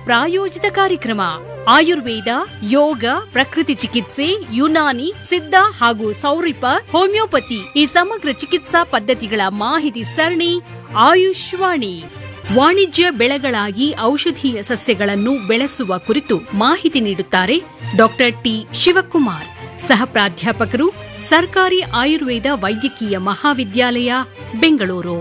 ಪ್ರಾಯೋಜಿತ ಕಾರ್ಯಕ್ರಮ ಆಯುರ್ವೇದ ಯೋಗ ಪ್ರಕೃತಿ ಚಿಕಿತ್ಸೆ ಯುನಾನಿ ಸಿದ್ಧ ಹಾಗೂ ಸೌರಿಪ ಹೋಮಿಯೋಪತಿ ಈ ಸಮಗ್ರ ಚಿಕಿತ್ಸಾ ಪದ್ಧತಿಗಳ ಮಾಹಿತಿ ಸರಣಿ ಆಯುಷ್ವಾಣಿ ವಾಣಿಜ್ಯ ಬೆಳೆಗಳಾಗಿ ಔಷಧೀಯ ಸಸ್ಯಗಳನ್ನು ಬೆಳೆಸುವ ಕುರಿತು ಮಾಹಿತಿ ನೀಡುತ್ತಾರೆ ಡಾಕ್ಟರ್ ಟಿ ಶಿವಕುಮಾರ್ ಸಹ ಪ್ರಾಧ್ಯಾಪಕರು ಸರ್ಕಾರಿ ಆಯುರ್ವೇದ ವೈದ್ಯಕೀಯ ಮಹಾವಿದ್ಯಾಲಯ ಬೆಂಗಳೂರು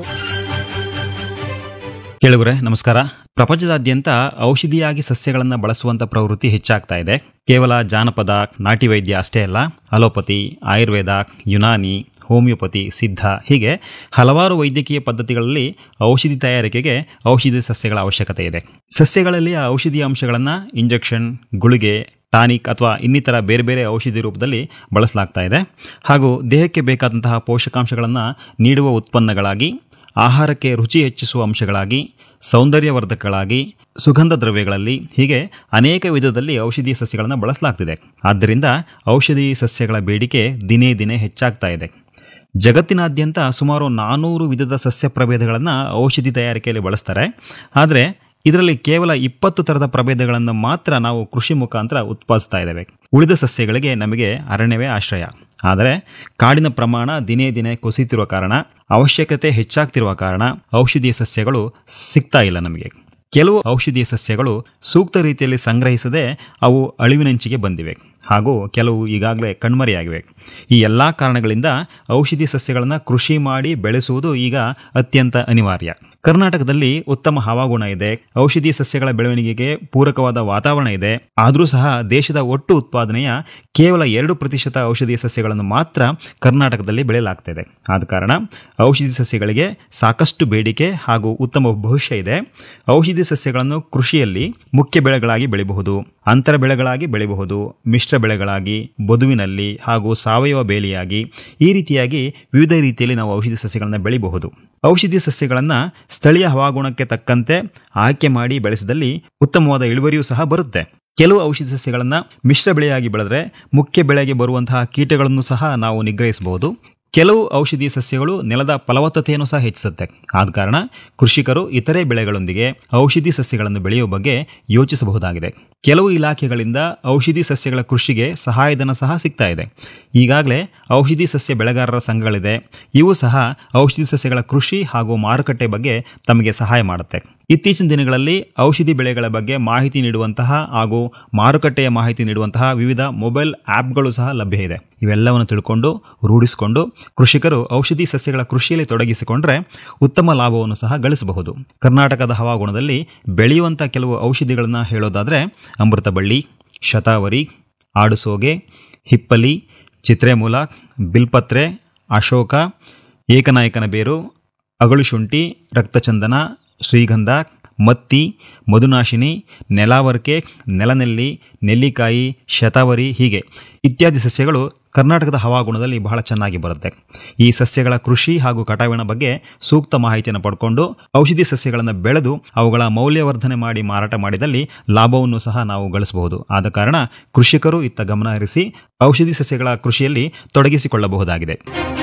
ಕೇಳುಗರೆ ನಮಸ್ಕಾರ ಪ್ರಪಂಚದಾದ್ಯಂತ ಔಷಧಿಯಾಗಿ ಸಸ್ಯಗಳನ್ನು ಬಳಸುವಂತ ಪ್ರವೃತ್ತಿ ಹೆಚ್ಚಾಗ್ತಾ ಇದೆ ಕೇವಲ ಜಾನಪದ ನಾಟಿ ವೈದ್ಯ ಅಷ್ಟೇ ಅಲ್ಲ ಅಲೋಪತಿ ಆಯುರ್ವೇದ ಯುನಾನಿ ಹೋಮಿಯೋಪತಿ ಸಿದ್ಧ ಹೀಗೆ ಹಲವಾರು ವೈದ್ಯಕೀಯ ಪದ್ಧತಿಗಳಲ್ಲಿ ಔಷಧಿ ತಯಾರಿಕೆಗೆ ಔಷಧಿ ಸಸ್ಯಗಳ ಅವಶ್ಯಕತೆ ಇದೆ ಸಸ್ಯಗಳಲ್ಲಿ ಆ ಔಷಧಿ ಅಂಶಗಳನ್ನು ಇಂಜೆಕ್ಷನ್ ಗುಳಿಗೆ ಟಾನಿಕ್ ಅಥವಾ ಇನ್ನಿತರ ಬೇರೆ ಬೇರೆ ಔಷಧಿ ರೂಪದಲ್ಲಿ ಬಳಸಲಾಗ್ತಾ ಇದೆ ಹಾಗೂ ದೇಹಕ್ಕೆ ಬೇಕಾದಂತಹ ಪೋಷಕಾಂಶಗಳನ್ನು ನೀಡುವ ಉತ್ಪನ್ನಗಳಾಗಿ ಆಹಾರಕ್ಕೆ ರುಚಿ ಹೆಚ್ಚಿಸುವ ಅಂಶಗಳಾಗಿ ಸೌಂದರ್ಯವರ್ಧಕಗಳಾಗಿ ಸುಗಂಧ ದ್ರವ್ಯಗಳಲ್ಲಿ ಹೀಗೆ ಅನೇಕ ವಿಧದಲ್ಲಿ ಔಷಧಿ ಸಸ್ಯಗಳನ್ನು ಬಳಸಲಾಗ್ತಿದೆ ಆದ್ದರಿಂದ ಔಷಧಿ ಸಸ್ಯಗಳ ಬೇಡಿಕೆ ದಿನೇ ದಿನೇ ಹೆಚ್ಚಾಗ್ತಾ ಇದೆ ಜಗತ್ತಿನಾದ್ಯಂತ ಸುಮಾರು ನಾನೂರು ವಿಧದ ಸಸ್ಯ ಪ್ರಭೇದಗಳನ್ನು ಔಷಧಿ ತಯಾರಿಕೆಯಲ್ಲಿ ಬಳಸ್ತಾರೆ ಆದರೆ ಇದರಲ್ಲಿ ಕೇವಲ ಇಪ್ಪತ್ತು ಥರದ ಪ್ರಭೇದಗಳನ್ನು ಮಾತ್ರ ನಾವು ಕೃಷಿ ಮುಖಾಂತರ ಉತ್ಪಾದಿಸ್ತಾ ಇದ್ದೇವೆ ಉಳಿದ ಸಸ್ಯಗಳಿಗೆ ನಮಗೆ ಅರಣ್ಯವೇ ಆಶ್ರಯ ಆದರೆ ಕಾಡಿನ ಪ್ರಮಾಣ ದಿನೇ ದಿನೇ ಕುಸಿತಿರುವ ಕಾರಣ ಅವಶ್ಯಕತೆ ಹೆಚ್ಚಾಗ್ತಿರುವ ಕಾರಣ ಔಷಧೀಯ ಸಸ್ಯಗಳು ಸಿಗ್ತಾ ಇಲ್ಲ ನಮಗೆ ಕೆಲವು ಔಷಧೀಯ ಸಸ್ಯಗಳು ಸೂಕ್ತ ರೀತಿಯಲ್ಲಿ ಸಂಗ್ರಹಿಸದೆ ಅವು ಅಳಿವಿನಂಚಿಗೆ ಬಂದಿವೆ ಹಾಗೂ ಕೆಲವು ಈಗಾಗಲೇ ಕಣ್ಮರೆಯಾಗಿವೆ ಈ ಎಲ್ಲ ಕಾರಣಗಳಿಂದ ಔಷಧಿ ಸಸ್ಯಗಳನ್ನು ಕೃಷಿ ಮಾಡಿ ಬೆಳೆಸುವುದು ಈಗ ಅತ್ಯಂತ ಅನಿವಾರ್ಯ ಕರ್ನಾಟಕದಲ್ಲಿ ಉತ್ತಮ ಹವಾಗುಣ ಇದೆ ಔಷಧಿ ಸಸ್ಯಗಳ ಬೆಳವಣಿಗೆಗೆ ಪೂರಕವಾದ ವಾತಾವರಣ ಇದೆ ಆದರೂ ಸಹ ದೇಶದ ಒಟ್ಟು ಉತ್ಪಾದನೆಯ ಕೇವಲ ಎರಡು ಪ್ರತಿಶತ ಔಷಧೀಯ ಸಸ್ಯಗಳನ್ನು ಮಾತ್ರ ಕರ್ನಾಟಕದಲ್ಲಿ ಬೆಳೆಯಲಾಗ್ತಿದೆ ಆದ ಕಾರಣ ಔಷಧಿ ಸಸ್ಯಗಳಿಗೆ ಸಾಕಷ್ಟು ಬೇಡಿಕೆ ಹಾಗೂ ಉತ್ತಮ ಭವಿಷ್ಯ ಇದೆ ಔಷಧಿ ಸಸ್ಯಗಳನ್ನು ಕೃಷಿಯಲ್ಲಿ ಮುಖ್ಯ ಬೆಳೆಗಳಾಗಿ ಬೆಳೆಯಬಹುದು ಅಂತರ ಬೆಳೆಗಳಾಗಿ ಬೆಳೆಯಬಹುದು ಮಿಶ್ರ ಬೆಳೆಗಳಾಗಿ ಬದುವಿನಲ್ಲಿ ಹಾಗೂ ಸಾವಯವ ಬೇಲಿಯಾಗಿ ಈ ರೀತಿಯಾಗಿ ವಿವಿಧ ರೀತಿಯಲ್ಲಿ ನಾವು ಔಷಧಿ ಸಸ್ಯಗಳನ್ನು ಬೆಳೆಯಬಹುದು ಔಷಧಿ ಸಸ್ಯಗಳನ್ನು ಸ್ಥಳೀಯ ಹವಾಗುಣಕ್ಕೆ ತಕ್ಕಂತೆ ಆಯ್ಕೆ ಮಾಡಿ ಬೆಳೆಸಿದಲ್ಲಿ ಉತ್ತಮವಾದ ಇಳುವರಿಯೂ ಸಹ ಬರುತ್ತೆ ಕೆಲವು ಔಷಧಿ ಸಸ್ಯಗಳನ್ನು ಮಿಶ್ರ ಬೆಳೆಯಾಗಿ ಬೆಳೆದ್ರೆ ಮುಖ್ಯ ಬೆಳೆಗೆ ಬರುವಂತಹ ಕೀಟಗಳನ್ನು ಸಹ ನಾವು ನಿಗ್ರಹಿಸಬಹುದು ಕೆಲವು ಔಷಧಿ ಸಸ್ಯಗಳು ನೆಲದ ಫಲವತ್ತತೆಯನ್ನು ಸಹ ಹೆಚ್ಚಿಸುತ್ತೆ ಆದ ಕಾರಣ ಕೃಷಿಕರು ಇತರೆ ಬೆಳೆಗಳೊಂದಿಗೆ ಔಷಧಿ ಸಸ್ಯಗಳನ್ನು ಬೆಳೆಯುವ ಬಗ್ಗೆ ಯೋಚಿಸಬಹುದಾಗಿದೆ ಕೆಲವು ಇಲಾಖೆಗಳಿಂದ ಔಷಧಿ ಸಸ್ಯಗಳ ಕೃಷಿಗೆ ಸಹಾಯಧನ ಸಹ ಸಿಗ್ತಾ ಇದೆ ಈಗಾಗಲೇ ಔಷಧಿ ಸಸ್ಯ ಬೆಳೆಗಾರರ ಸಂಘಗಳಿದೆ ಇವು ಸಹ ಔಷಧಿ ಸಸ್ಯಗಳ ಕೃಷಿ ಹಾಗೂ ಮಾರುಕಟ್ಟೆ ಬಗ್ಗೆ ತಮಗೆ ಸಹಾಯ ಮಾಡುತ್ತೆ ಇತ್ತೀಚಿನ ದಿನಗಳಲ್ಲಿ ಔಷಧಿ ಬೆಳೆಗಳ ಬಗ್ಗೆ ಮಾಹಿತಿ ನೀಡುವಂತಹ ಹಾಗೂ ಮಾರುಕಟ್ಟೆಯ ಮಾಹಿತಿ ನೀಡುವಂತಹ ವಿವಿಧ ಮೊಬೈಲ್ ಆ್ಯಪ್ಗಳು ಸಹ ಲಭ್ಯ ಇದೆ ಇವೆಲ್ಲವನ್ನು ತಿಳ್ಕೊಂಡು ರೂಢಿಸಿಕೊಂಡು ಕೃಷಿಕರು ಔಷಧಿ ಸಸ್ಯಗಳ ಕೃಷಿಯಲ್ಲಿ ತೊಡಗಿಸಿಕೊಂಡ್ರೆ ಉತ್ತಮ ಲಾಭವನ್ನು ಸಹ ಗಳಿಸಬಹುದು ಕರ್ನಾಟಕದ ಹವಾಗುಣದಲ್ಲಿ ಬೆಳೆಯುವಂಥ ಕೆಲವು ಔಷಧಿಗಳನ್ನು ಹೇಳೋದಾದರೆ ಅಮೃತಬಳ್ಳಿ ಶತಾವರಿ ಆಡುಸೋಗೆ ಹಿಪ್ಪಲಿ ಚಿತ್ರೆಮೂಲ ಬಿಲ್ಪತ್ರೆ ಅಶೋಕ ಏಕನಾಯಕನ ಬೇರು ಅಗಳು ಶುಂಠಿ ರಕ್ತಚಂದನ ಶ್ರೀಗಂಧ ಮತ್ತಿ ಮಧುನಾಶಿನಿ ನೆಲಾವರ್ಕೆ ನೆಲನೆಲ್ಲಿ ನೆಲ್ಲಿಕಾಯಿ ಶತಾವರಿ ಹೀಗೆ ಇತ್ಯಾದಿ ಸಸ್ಯಗಳು ಕರ್ನಾಟಕದ ಹವಾಗುಣದಲ್ಲಿ ಬಹಳ ಚೆನ್ನಾಗಿ ಬರುತ್ತೆ ಈ ಸಸ್ಯಗಳ ಕೃಷಿ ಹಾಗೂ ಕಟಾವಿನ ಬಗ್ಗೆ ಸೂಕ್ತ ಮಾಹಿತಿಯನ್ನು ಪಡ್ಕೊಂಡು ಔಷಧಿ ಸಸ್ಯಗಳನ್ನು ಬೆಳೆದು ಅವುಗಳ ಮೌಲ್ಯವರ್ಧನೆ ಮಾಡಿ ಮಾರಾಟ ಮಾಡಿದಲ್ಲಿ ಲಾಭವನ್ನು ಸಹ ನಾವು ಗಳಿಸಬಹುದು ಆದ ಕಾರಣ ಕೃಷಿಕರು ಇತ್ತ ಗಮನ ಹರಿಸಿ ಔಷಧಿ ಸಸ್ಯಗಳ ಕೃಷಿಯಲ್ಲಿ ತೊಡಗಿಸಿಕೊಳ್ಳಬಹುದಾಗಿದೆ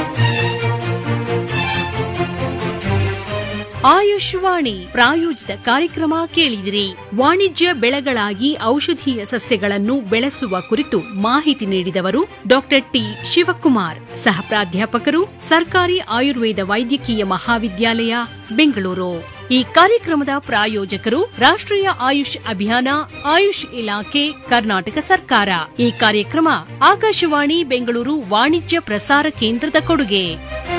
ಆಯುಷ್ವಾಣಿ ಪ್ರಾಯೋಜಿತ ಕಾರ್ಯಕ್ರಮ ಕೇಳಿದಿರಿ ವಾಣಿಜ್ಯ ಬೆಳೆಗಳಾಗಿ ಔಷಧೀಯ ಸಸ್ಯಗಳನ್ನು ಬೆಳೆಸುವ ಕುರಿತು ಮಾಹಿತಿ ನೀಡಿದವರು ಡಾಕ್ಟರ್ ಟಿ ಶಿವಕುಮಾರ್ ಸಹ ಪ್ರಾಧ್ಯಾಪಕರು ಸರ್ಕಾರಿ ಆಯುರ್ವೇದ ವೈದ್ಯಕೀಯ ಮಹಾವಿದ್ಯಾಲಯ ಬೆಂಗಳೂರು ಈ ಕಾರ್ಯಕ್ರಮದ ಪ್ರಾಯೋಜಕರು ರಾಷ್ಟ್ರೀಯ ಆಯುಷ್ ಅಭಿಯಾನ ಆಯುಷ್ ಇಲಾಖೆ ಕರ್ನಾಟಕ ಸರ್ಕಾರ ಈ ಕಾರ್ಯಕ್ರಮ ಆಕಾಶವಾಣಿ ಬೆಂಗಳೂರು ವಾಣಿಜ್ಯ ಪ್ರಸಾರ ಕೇಂದ್ರದ ಕೊಡುಗೆ